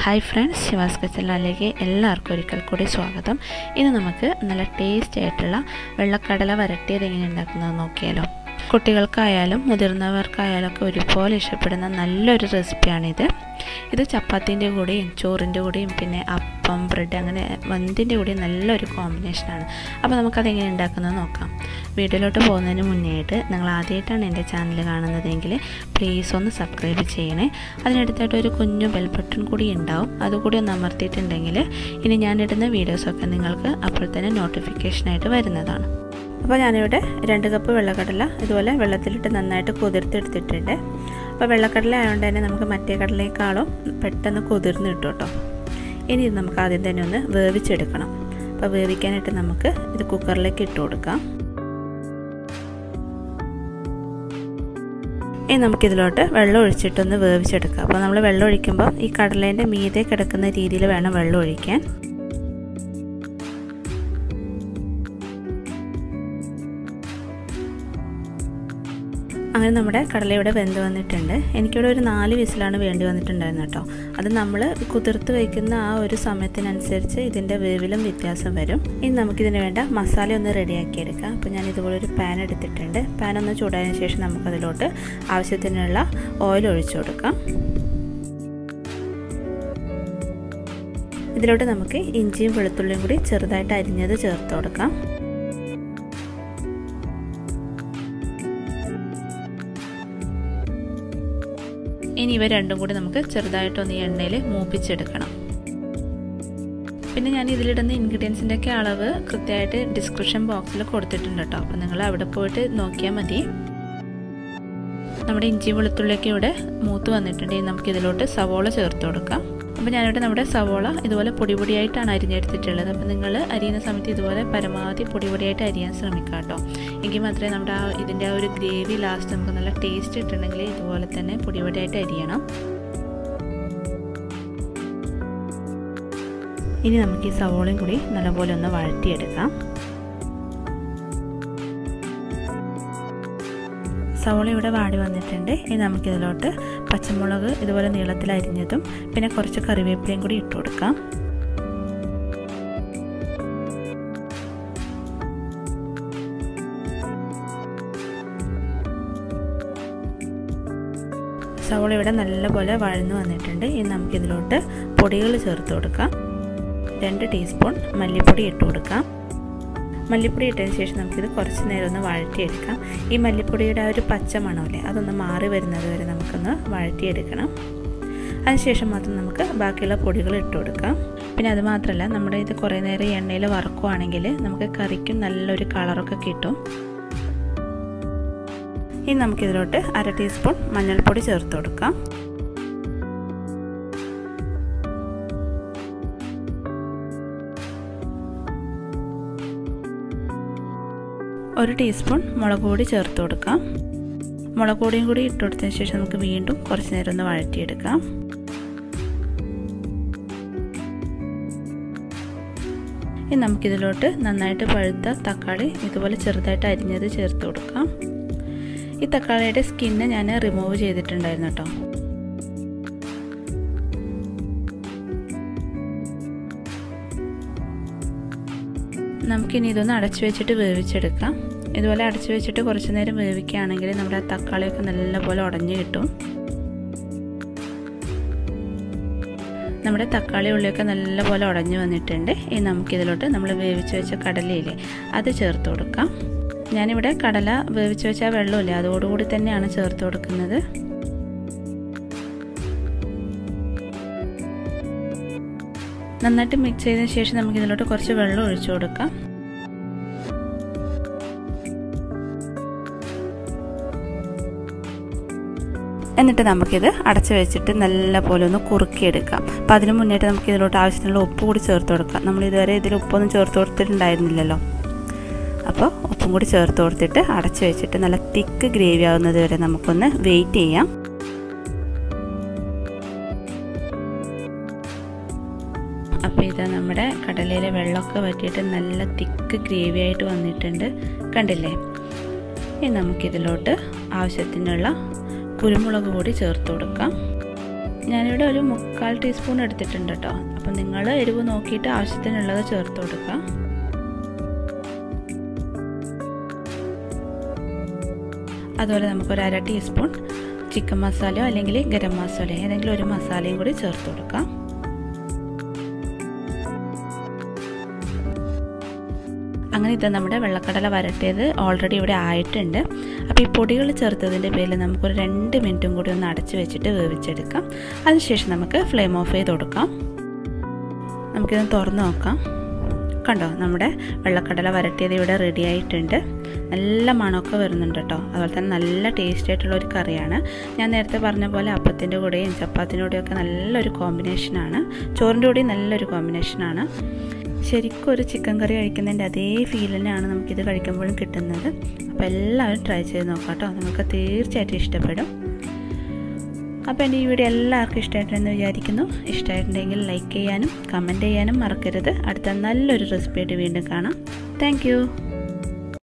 hi friends ശിവാസ് കിച്ചണിലേക്ക് എല്ലാവർക്കും ഒരിക്കൽ കൂടി സ്വാഗതം ഇന്ന് നമുക്ക് നല്ല ടേസ്റ്റി ആയിട്ടുള്ള വെള്ളക്കടല വരട്ടിയത് എങ്ങനെ ഉണ്ടാക്കുന്നത് നോക്കിയാലോ കുട്ടികൾക്കായാലും മുതിർന്നവർക്കായാലും ഒക്കെ ഒരുപോലെ ഇഷ്ടപ്പെടുന്ന നല്ലൊരു റെസിപ്പിയാണിത് ഇത് ചപ്പാത്തിൻ്റെ കൂടെയും ചോറിൻ്റെ കൂടെയും പിന്നെ അപ്പം ബ്രെഡ് അങ്ങനെ മന്തിൻ്റെ കൂടെയും നല്ലൊരു കോമ്പിനേഷനാണ് അപ്പോൾ നമുക്കത് എങ്ങനെ ഉണ്ടാക്കുന്നത് നോക്കാം വീഡിയോയിലോട്ട് പോകുന്നതിന് മുന്നേ ആയിട്ട് നിങ്ങൾ ആദ്യമായിട്ടാണ് എൻ്റെ ചാനൽ കാണുന്നതെങ്കിൽ പ്ലീസ് ഒന്ന് സബ്സ്ക്രൈബ് ചെയ്യണേ അതിനടുത്തായിട്ട് ഒരു കുഞ്ഞു ബെൽ ബട്ടൺ കൂടി ഉണ്ടാവും അതുകൂടി ഒന്ന് അമർത്തിയിട്ടുണ്ടെങ്കിൽ ഇനി ഞാനിടുന്ന വീഡിയോസൊക്കെ നിങ്ങൾക്ക് അപ്പോൾ തന്നെ നോട്ടിഫിക്കേഷനായിട്ട് വരുന്നതാണ് അപ്പോൾ ഞാനിവിടെ രണ്ട് കപ്പ് വെള്ളക്കടല ഇതുപോലെ വെള്ളത്തിലിട്ട് നന്നായിട്ട് കുതിർത്തെടുത്തിട്ടുണ്ട് അപ്പോൾ വെള്ളക്കടല ആയതുകൊണ്ട് തന്നെ നമുക്ക് മറ്റേ കടലേക്കാളും പെട്ടെന്ന് കുതിർന്ന് കിട്ടും കേട്ടോ ഇനി ഇത് നമുക്ക് ആദ്യം തന്നെ ഒന്ന് വേവിച്ചെടുക്കണം അപ്പോൾ വേവിക്കാനായിട്ട് നമുക്ക് ഇത് കുക്കറിലേക്ക് ഇട്ട് കൊടുക്കാം ഇനി നമുക്കിതിലോട്ട് വെള്ളം ഒഴിച്ചിട്ടൊന്ന് വേവിച്ചെടുക്കാം അപ്പോൾ നമ്മൾ വെള്ളം ഒഴിക്കുമ്പോൾ ഈ കടലേൻ്റെ മീതെ കിടക്കുന്ന രീതിയിൽ വേണം വെള്ളം ഒഴിക്കാൻ അങ്ങനെ നമ്മുടെ കടല ഇവിടെ വെന്ത് വന്നിട്ടുണ്ട് എനിക്കിവിടെ ഒരു നാല് വിസിലാണ് വേണ്ടി വന്നിട്ടുണ്ടായിരുന്നു കേട്ടോ അത് നമ്മൾ കുതിർത്ത് വയ്ക്കുന്ന ആ ഒരു സമയത്തിനനുസരിച്ച് ഇതിൻ്റെ വേവിലും വ്യത്യാസം വരും ഇനി നമുക്കിതിന് വേണ്ട മസാല ഒന്ന് റെഡിയാക്കി എടുക്കാം അപ്പോൾ ഞാൻ ഇതുപോലെ ഒരു പാൻ എടുത്തിട്ടുണ്ട് പാൻ ഒന്ന് ചൂടായതിനു ശേഷം നമുക്കതിലോട്ട് ആവശ്യത്തിനുള്ള ഓയിൽ ഒഴിച്ചു കൊടുക്കാം ഇതിലോട്ട് നമുക്ക് ഇഞ്ചിയും വെളുത്തുള്ളിയും കൂടി ചെറുതായിട്ട് അരിഞ്ഞത് ചേർത്ത് കൊടുക്കാം ഇനി ഇവ രണ്ടും കൂടി നമുക്ക് ചെറുതായിട്ടൊന്ന് ഈ എണ്ണയിൽ മൂപ്പിച്ചെടുക്കണം പിന്നെ ഞാൻ ഇതിലിടുന്ന ഇൻഗ്രീഡിയൻസിൻ്റെ ഒക്കെ അളവ് കൃത്യമായിട്ട് ഡിസ്ക്രിപ്ഷൻ ബോക്സിൽ കൊടുത്തിട്ടുണ്ട് കേട്ടോ അപ്പോൾ നിങ്ങൾ അവിടെ പോയിട്ട് നോക്കിയാൽ മതി നമ്മുടെ ഇഞ്ചി വെളുത്തുള്ളിയൊക്കെ ഇവിടെ മൂത്ത് വന്നിട്ടുണ്ടെങ്കിൽ നമുക്ക് ഇതിലോട്ട് സവോള ചേർത്ത് കൊടുക്കാം അപ്പോൾ ഞാനിവിടെ നമ്മുടെ സവോള ഇതുപോലെ പൊടി പൊടിയായിട്ടാണ് അരിഞ്ഞെടുത്തിട്ടുള്ളത് അപ്പോൾ നിങ്ങൾ അരിയുന്ന സമയത്ത് ഇതുപോലെ പരമാവധി പൊടി പൊടിയായിട്ട് അരിയാൻ ശ്രമിക്കുക കേട്ടോ എങ്കിൽ മാത്രമേ നമ്മുടെ ആ ഇതിൻ്റെ ആ ഒരു ഗ്രേവി ലാസ്റ്റ് നമുക്ക് നല്ല ടേസ്റ്റ് കിട്ടണമെങ്കിൽ ഇതുപോലെ തന്നെ പൊടി പൊടിയായിട്ട് അരിയണം ഇനി നമുക്ക് ഈ സവോളയും കൂടി നല്ലപോലെ ഒന്ന് വഴറ്റിയെടുക്കാം സവോള ഇവിടെ വാടി വന്നിട്ടുണ്ട് ഇനി നമുക്കിതിലോട്ട് പച്ചമുളക് ഇതുപോലെ നീളത്തിൽ അരിഞ്ഞതും പിന്നെ കുറച്ച് കറിവേപ്പിലയും കൂടി ഇട്ട് കൊടുക്കാം സവോള ഇവിടെ നല്ലപോലെ വഴന്നു വന്നിട്ടുണ്ട് ഇനി നമുക്കിതിലോട്ട് പൊടികൾ ചേർത്ത് കൊടുക്കാം രണ്ട് ടീസ്പൂൺ മല്ലിപ്പൊടി ഇട്ട് കൊടുക്കാം മല്ലിപ്പൊടി ഇട്ടതിന് ശേഷം നമുക്കിത് കുറച്ച് നേരം ഒന്ന് വഴറ്റിയെടുക്കാം ഈ മല്ലിപ്പൊടിയുടെ ആ ഒരു പച്ച മണമില്ലേ അതൊന്ന് മാറി വരുന്നത് വരെ നമുക്കൊന്ന് വഴറ്റിയെടുക്കണം അതിനുശേഷം മാത്രം നമുക്ക് ബാക്കിയുള്ള പൊടികൾ ഇട്ട് കൊടുക്കാം പിന്നെ അത് മാത്രമല്ല നമ്മുടെ ഇത് കുറേ നേരം എണ്ണയിൽ വറക്കുവാണെങ്കിൽ നമുക്ക് കറിക്കും നല്ലൊരു കളറൊക്കെ കിട്ടും ഇനി നമുക്കിതിലോട്ട് അര ടീസ്പൂൺ മഞ്ഞൾപ്പൊടി ചേർത്ത് കൊടുക്കാം ഒരു ടീസ്പൂൺ മുളക് പൊടി ചേർത്ത് കൊടുക്കാം മുളക് പൊടിയും കൂടി ഇട്ട് കൊടുത്തതിന് ശേഷം നമുക്ക് വീണ്ടും കുറച്ച് നേരം ഒന്ന് വഴറ്റിയെടുക്കാം ഇനി നമുക്കിതിലോട്ട് നന്നായിട്ട് പഴുത്ത തക്കാളി ഇതുപോലെ ചെറുതായിട്ട് അരിഞ്ഞത് ചേർത്ത് കൊടുക്കാം ഈ തക്കാളിയുടെ സ്കിന്ന് ഞാൻ റിമൂവ് ചെയ്തിട്ടുണ്ടായിരുന്നു കേട്ടോ നമുക്കിനി ഇതൊന്ന് അടച്ചു വെച്ചിട്ട് വേവിച്ചെടുക്കാം ഇതുപോലെ അടച്ചു വെച്ചിട്ട് കുറച്ച് നേരം വേവിക്കുകയാണെങ്കിൽ നമ്മുടെ ആ തക്കാളിയൊക്കെ നല്ലപോലെ ഉടഞ്ഞു കിട്ടും നമ്മുടെ തക്കാളി ഉള്ളിയൊക്കെ നല്ലപോലെ ഉടഞ്ഞു വന്നിട്ടുണ്ട് ഇനി നമുക്കിതിലോട്ട് നമ്മൾ വേവിച്ച് വെച്ച കടലയില്ലേ അത് ചേർത്ത് കൊടുക്കാം ഞാനിവിടെ കടല വേവിച്ച് വെച്ച വെള്ളമില്ല അതോടുകൂടി തന്നെയാണ് ചേർത്ത് കൊടുക്കുന്നത് നന്നായിട്ട് മിക്സ് ചെയ്തതിന് ശേഷം നമുക്ക് ഇതിലോട്ട് കുറച്ച് വെള്ളം ഒഴിച്ചു കൊടുക്കാം എന്നിട്ട് നമുക്കിത് അടച്ചു വെച്ചിട്ട് നല്ല പോലെ ഒന്ന് കുറുക്കിയെടുക്കാം അപ്പോൾ അതിന് മുന്നേറ്റ് നമുക്ക് ഇതിലോട്ട് ആവശ്യത്തിനുള്ള ഉപ്പ് കൂടി ചേർത്ത് കൊടുക്കാം നമ്മൾ ഇതുവരെ ഇതിൽ ഉപ്പൊന്നും ചേർത്ത് കൊടുത്തിട്ടുണ്ടായിരുന്നില്ലല്ലോ അപ്പോൾ ഉപ്പും കൂടി ചേർത്ത് കൊടുത്തിട്ട് അടച്ചു വെച്ചിട്ട് നല്ല തിക്ക് ഗ്രേവി ആവുന്നത് വരെ നമുക്കൊന്ന് വെയിറ്റ് ചെയ്യാം അപ്പോൾ ഇത് നമ്മുടെ കടലയിലെ വെള്ളമൊക്കെ വറ്റിയിട്ട് നല്ല തിക്ക് ഗ്രേവി ആയിട്ട് വന്നിട്ടുണ്ട് കണ്ടില്ലേ ഇനി നമുക്കിതിലോട്ട് ആവശ്യത്തിനുള്ള കുരുമുളക് പൊടി ചേർത്ത് കൊടുക്കാം ഞാനിവിടെ ഒരു മുക്കാൽ ടീസ്പൂൺ എടുത്തിട്ടുണ്ട് കേട്ടോ അപ്പം നിങ്ങൾ എരിവ് നോക്കിയിട്ട് ആവശ്യത്തിനുള്ളത് ചേർത്ത് കൊടുക്കുക അതുപോലെ നമുക്കൊരു അര ടീസ്പൂൺ ചിക്കൻ മസാലയോ അല്ലെങ്കിൽ ഗരം മസാലയോ ഏതെങ്കിലും ഒരു മസാലയും കൂടി ചേർത്ത് കൊടുക്കാം അങ്ങനെ ഇത് നമ്മുടെ വെള്ളക്കടല വരട്ടിയത് ഓൾറെഡി ഇവിടെ ആയിട്ടുണ്ട് അപ്പോൾ ഈ പൊടികൾ ചേർത്തതിൻ്റെ പേരിൽ നമുക്കൊരു രണ്ട് മിനിറ്റും കൂടി ഒന്ന് അടച്ച് വെച്ചിട്ട് വേവിച്ചെടുക്കാം അതിനുശേഷം നമുക്ക് ഫ്ലെയിം ഓഫ് ചെയ്ത് കൊടുക്കാം നമുക്കിത് തുറന്ന് നോക്കാം കണ്ടോ നമ്മുടെ വെള്ളക്കടല വരട്ടിയത് ഇവിടെ റെഡി ആയിട്ടുണ്ട് നല്ല മണമൊക്കെ വരുന്നുണ്ട് കേട്ടോ അതുപോലെ തന്നെ നല്ല ടേസ്റ്റ് ആയിട്ടുള്ള ഒരു കറിയാണ് ഞാൻ നേരത്തെ പറഞ്ഞ പോലെ അപ്പത്തിൻ്റെ കൂടെയും ചപ്പാത്തിൻ്റെ കൂടെയും ഒക്കെ നല്ലൊരു കോമ്പിനേഷനാണ് ചോറിൻ്റെ കൂടെയും നല്ലൊരു കോമ്പിനേഷനാണ് ശരിക്കും ഒരു ചിക്കൻ കറി കഴിക്കുന്നതിൻ്റെ അതേ ഫീൽ തന്നെയാണ് നമുക്കിത് കഴിക്കുമ്പോഴും കിട്ടുന്നത് അപ്പോൾ എല്ലാവരും ട്രൈ ചെയ്ത് നോക്കാം കേട്ടോ നിങ്ങൾക്ക് തീർച്ചയായിട്ടും ഇഷ്ടപ്പെടും അപ്പോൾ എൻ്റെ ഈ വീഡിയോ എല്ലാവർക്കും ഇഷ്ടമായിട്ടുണ്ടെന്ന് വിചാരിക്കുന്നു ഇഷ്ടമായിട്ടുണ്ടെങ്കിൽ ലൈക്ക് ചെയ്യാനും കമൻറ്റ് ചെയ്യാനും മറക്കരുത് അടുത്ത നല്ലൊരു റെസിപ്പിയായിട്ട് വീണ്ടും കാണാം താങ്ക്